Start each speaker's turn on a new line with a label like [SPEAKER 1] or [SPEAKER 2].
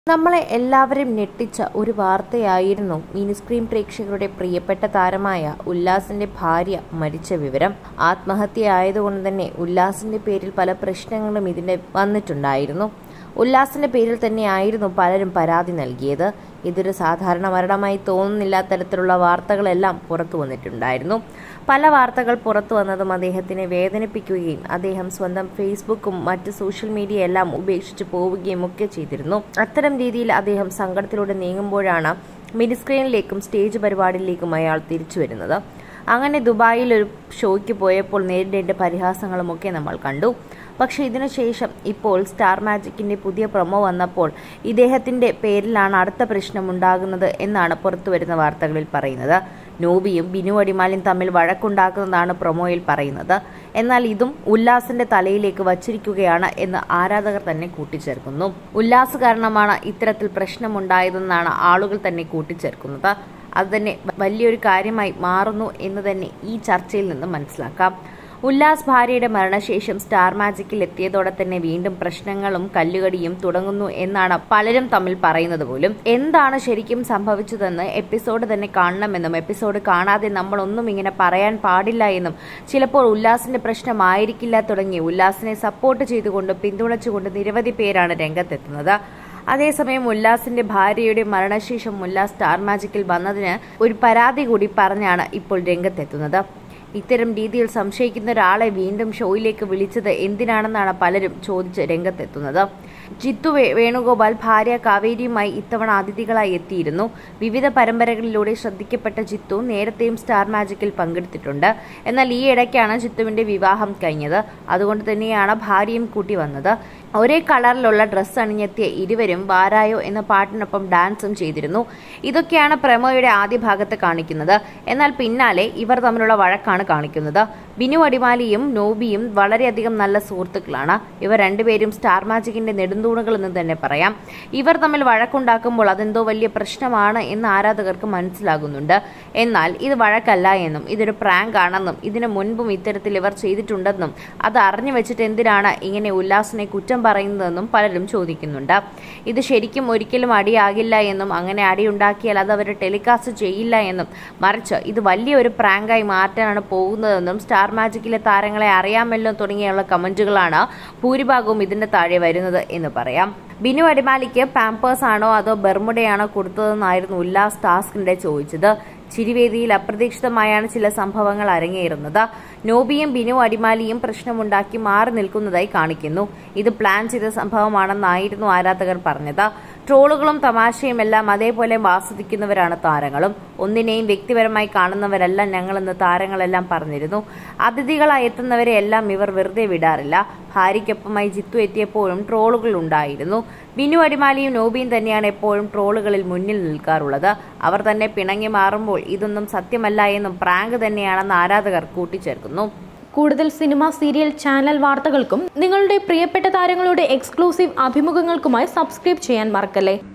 [SPEAKER 1] നമ്മളെ എല്ലാവരും ഞെട്ടിച്ച ഒരു വാർത്തയായിരുന്നു മിനി സ്ക്രീൻ പ്രേക്ഷകരുടെ പ്രിയപ്പെട്ട താരമായ ഉല്ലാസിന്റെ ഭാര്യ മരിച്ച വിവരം ആത്മഹത്യയായതുകൊണ്ട് തന്നെ ഉല്ലാസിന്റെ പേരിൽ പല പ്രശ്നങ്ങളും ഇതിന്റെ വന്നിട്ടുണ്ടായിരുന്നു ഉല്ലാസിന്റെ പേരിൽ തന്നെയായിരുന്നു പലരും പരാതി നൽകിയത് ഇതൊരു സാധാരണ മരണമായി തോന്നുന്നില്ല തരത്തിലുള്ള വാർത്തകളെല്ലാം പുറത്തു വന്നിട്ടുണ്ടായിരുന്നു പല വാർത്തകൾ പുറത്തു വന്നതും അദ്ദേഹത്തിനെ വേദനിപ്പിക്കുകയും അദ്ദേഹം സ്വന്തം ഫേസ്ബുക്കും മറ്റ് സോഷ്യൽ മീഡിയ എല്ലാം ഉപേക്ഷിച്ച് പോവുകയും ഒക്കെ ചെയ്തിരുന്നു അത്തരം രീതിയിൽ അദ്ദേഹം സങ്കടത്തിലൂടെ നീങ്ങുമ്പോഴാണ് മിനി സ്ക്രീനിലേക്കും സ്റ്റേജ് പരിപാടിയിലേക്കും അയാൾ തിരിച്ചു വരുന്നത് അങ്ങനെ ദുബായിൽ ഒരു ഷോയ്ക്ക് പോയപ്പോൾ നേരിടേണ്ട പരിഹാസങ്ങളുമൊക്കെ നമ്മൾ കണ്ടു പക്ഷേ ഇതിനുശേഷം ഇപ്പോൾ സ്റ്റാർ മാജിക്കിന്റെ പുതിയ പ്രൊമോ വന്നപ്പോൾ ഇദ്ദേഹത്തിന്റെ പേരിലാണ് അടുത്ത പ്രശ്നം ഉണ്ടാകുന്നത് എന്നാണ് പുറത്തുവരുന്ന വാർത്തകളിൽ പറയുന്നത് നോബിയും ബിനു അടിമാലിയും തമ്മിൽ വഴക്കുണ്ടാക്കുന്നതാണ് പ്രൊമോയിൽ പറയുന്നത് എന്നാൽ ഇതും ഉല്ലാസിന്റെ തലയിലേക്ക് വച്ചിരിക്കുകയാണ് എന്ന് ആരാധകർ തന്നെ കൂട്ടിച്ചേർക്കുന്നു ഉല്ലാസ് കാരണമാണ് ഇത്തരത്തിൽ പ്രശ്നമുണ്ടായതെന്നാണ് ആളുകൾ തന്നെ കൂട്ടിച്ചേർക്കുന്നത് അത് തന്നെ വലിയൊരു കാര്യമായി മാറുന്നു എന്ന് തന്നെ ഈ ചർച്ചയിൽ നിന്ന് മനസ്സിലാക്കാം ഉല്ലാസ് ഭാര്യയുടെ മരണശേഷം സ്റ്റാർ മാജിക്കിൽ എത്തിയതോടെ തന്നെ വീണ്ടും പ്രശ്നങ്ങളും കല്ലുകടിയും തുടങ്ങുന്നു എന്നാണ് പലരും തമ്മിൽ പറയുന്നത് പോലും എന്താണ് ശരിക്കും സംഭവിച്ചതെന്ന് എപ്പിസോഡ് തന്നെ കാണണമെന്നും എപ്പിസോഡ് കാണാതെ നമ്മളൊന്നും ഇങ്ങനെ പറയാൻ പാടില്ല എന്നും ചിലപ്പോൾ ഉല്ലാസിന്റെ പ്രശ്നമായിരിക്കില്ല തുടങ്ങി ഉല്ലാസിനെ സപ്പോർട്ട് ചെയ്തുകൊണ്ട് പിന്തുണച്ചുകൊണ്ട് നിരവധി പേരാണ് രംഗത്തെത്തുന്നത് അതേസമയം ഉല്ലാസിന്റെ ഭാര്യയുടെ മരണശേഷം ഉല്ലാസ് സ്റ്റാർ മാജിക്കിൽ വന്നതിന് ഒരു പരാതി കൂടി പറഞ്ഞാണ് ഇപ്പോൾ രംഗത്തെത്തുന്നത് ഇത്തരം രീതിയിൽ സംശയിക്കുന്ന ഒരാളെ വീണ്ടും ഷോയിലേക്ക് വിളിച്ചത് എന്തിനാണെന്നാണ് പലരും ചോദിച്ച് രംഗത്തെത്തുന്നത് ജിത്തു വേണുഗോപാൽ ഭാര്യ കാവേരിയുമായി ഇത്തവണ അതിഥികളായി എത്തിയിരുന്നു വിവിധ പരമ്പരകളിലൂടെ ശ്രദ്ധിക്കപ്പെട്ട ജിത്തു നേരത്തെയും സ്റ്റാർ മാജിക്കിൽ പങ്കെടുത്തിട്ടുണ്ട് എന്നാൽ ഈ ഇടയ്ക്കാണ് ജിത്തുവിന്റെ വിവാഹം കഴിഞ്ഞത് അതുകൊണ്ട് തന്നെയാണ് ഭാര്യയും കൂട്ടി വന്നത് ഒരേ കളറിലുള്ള ഡ്രസ്സ് അണിഞ്ഞെത്തിയ ഇരുവരും വാരായോ എന്ന പാട്ടിനൊപ്പം ഡാൻസും ചെയ്തിരുന്നു ഇതൊക്കെയാണ് പ്രമോയുടെ ആദ്യ ഭാഗത്ത് കാണിക്കുന്നത് എന്നാൽ പിന്നാലെ ഇവർ തമ്മിലുള്ള വഴക്കാണ് കാണിക്കുന്നത് ബിനു അടിമാലിയും നോബിയും വളരെയധികം നല്ല സുഹൃത്തുക്കളാണ് ഇവർ രണ്ടുപേരും സ്റ്റാർ മാജിക്കിന്റെ നെടുന്തൂണുകൾ എന്ന് തന്നെ പറയാം ഇവർ തമ്മിൽ വഴക്കുണ്ടാക്കുമ്പോൾ അതെന്തോ വലിയ പ്രശ്നമാണ് എന്ന് ആരാധകർക്ക് മനസ്സിലാകുന്നുണ്ട് എന്നാൽ ഇത് വഴക്കല്ല എന്നും ഇതൊരു പ്രാങ്ക് ആണെന്നും ഇതിനു മുൻപും ഇത്തരത്തിൽ ഇവർ ചെയ്തിട്ടുണ്ടെന്നും അത് അറിഞ്ഞു വെച്ചിട്ട് എന്തിനാണ് ഇങ്ങനെ ഉല്ലാസിനെ കുറ്റം പറയുന്നതെന്നും പലരും ചോദിക്കുന്നുണ്ട് ഇത് ശരിക്കും ഒരിക്കലും അടിയാകില്ല എന്നും അങ്ങനെ അടിയുണ്ടാക്കിയാൽ അത് അവർ ടെലികാസ്റ്റ് ചെയ്യില്ല എന്നും മറിച്ച് ഇത് വലിയൊരു പ്രാങ്കായി മാറ്റാനാണ് പോകുന്നതെന്നും സ്റ്റാർ മാജിക്കിലെ താരങ്ങളെ അറിയാമല്ലോ തുടങ്ങിയുള്ള കമന്റുകളാണ് ഭൂരിഭാഗവും ഇതിന്റെ താഴെ വരുന്നത് എന്ന് പറയാം ബിനു അടിമാലിക്ക് പാമ്പേഴ്സ് ആണോ അതോ ബെർമുഡയാണോ കൊടുത്തതെന്നായിരുന്നു ഉല്ലാസ് ടാസ്കിനിടെ ചോദിച്ചത് ചിരിവേദിയിൽ അപ്രതീക്ഷിതമായാണ് ചില സംഭവങ്ങൾ അരങ്ങേറുന്നത് നോബിയും ബിനു അടിമാലിയും പ്രശ്നമുണ്ടാക്കി മാറി നിൽക്കുന്നതായി കാണിക്കുന്നു ഇത് പ്ലാൻ ചെയ്ത സംഭവമാണെന്നായിരുന്നു ആരാധകർ പറഞ്ഞത് ട്രോളുകളും തമാശയും എല്ലാം അതേപോലെ ആസ്വദിക്കുന്നവരാണ് താരങ്ങളും ഒന്നിനെയും വ്യക്തിപരമായി കാണുന്നവരല്ല ഞങ്ങളെന്ന് താരങ്ങളെല്ലാം പറഞ്ഞിരുന്നു അതിഥികളായി എത്തുന്നവരെ എല്ലാം ഇവർ വെറുതെ വിടാറില്ല ഭാര്യയ്ക്കൊപ്പമായി ജിത്തു എത്തിയപ്പോഴും ട്രോളുകൾ ഉണ്ടായിരുന്നു ബിനു അടിമാലിയും നോബിയും തന്നെയാണ് എപ്പോഴും ട്രോളുകളിൽ മുന്നിൽ നിൽക്കാറുള്ളത് അവർ തന്നെ പിണങ്ങി മാറുമ്പോൾ ഇതൊന്നും സത്യമല്ല എന്നും പ്രാങ്ക് തന്നെയാണെന്ന് ആരാധകർ കൂട്ടിച്ചേർക്കുന്നു
[SPEAKER 2] കൂടുതൽ സിനിമ സീരിയൽ ചാനൽ വാർത്തകൾക്കും നിങ്ങളുടെ പ്രിയപ്പെട്ട താരങ്ങളുടെ എക്സ്ക്ലൂസീവ് അഭിമുഖങ്ങൾക്കുമായി സബ്സ്ക്രൈബ് ചെയ്യാൻ മറക്കല്ലേ